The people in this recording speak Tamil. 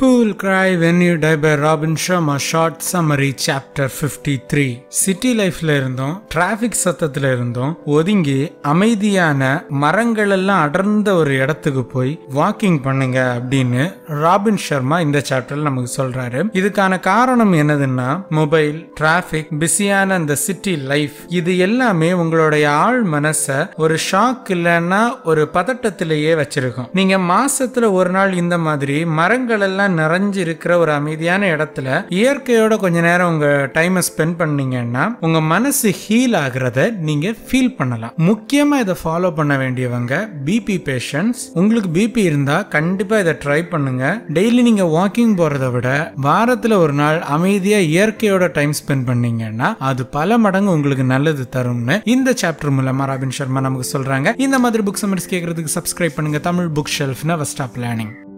Who Will Cry When You Die by Robin Sharma Short Summary Chapter 53 city லைஃப்ல இருந்தும் டிராஃபிக் சத்தத்துல இருந்தும் ஒதுங்கி அமைதியான மரங்கள் எல்லாம் அடர்ந்த ஒரு இடத்துக்கு போய் வாக்கிங் பண்ணுங்க அப்படின்னு ராபின் சர்மா இந்த சாப்டர்ல நமக்கு சொல்றாரு இதுக்கான காரணம் என்னதுன்னா மொபைல் டிராஃபிக் பிஸியான இந்த சிட்டி லைஃப் இது எல்லாமே உங்களுடைய ஆள் மனச ஒரு ஷாக் இல்லைன்னா ஒரு பதட்டத்திலேயே வச்சிருக்கும் நீங்க மாசத்துல ஒரு நாள் இந்த மாதிரி மரங்கள் எல்லாம் நிறைஞ்சு இருக்கிற ஒரு அமைதியான இடத்துல இயற்கையோட கொஞ்ச நேரம் உங்க டைமை ஸ்பெண்ட் பண்ணீங்கன்னா உங்க மனசு ஹீல் ஆகுறத நீங்க ஃபீல் பண்ணலாம் முக்கியமா இதை ஃபாலோ பண்ண வேண்டியவங்க பிபி பேஷண்ட்ஸ் உங்களுக்கு பிபி இருந்தா கண்டிப்பா இதை ட்ரை பண்ணுங்க டெய்லி நீங்க வாக்கிங் போறதை விட வாரத்துல ஒரு நாள் அமைதியா இயற்கையோட டைம் ஸ்பெண்ட் பண்ணீங்கன்னா அது பல மடங்கு உங்களுக்கு நல்லது தரும்னு இந்த சாப்டர் மூலமா ராபின் சர்மா நமக்கு சொல்றாங்க இந்த மாதிரி புக் சம்மர்ஸ் கேட்கறதுக்கு சப்ஸ்கிரைப் பண்ணுங்க தமிழ் புக் ஷெல்ஃப் நவஸ்டா பிளானிங்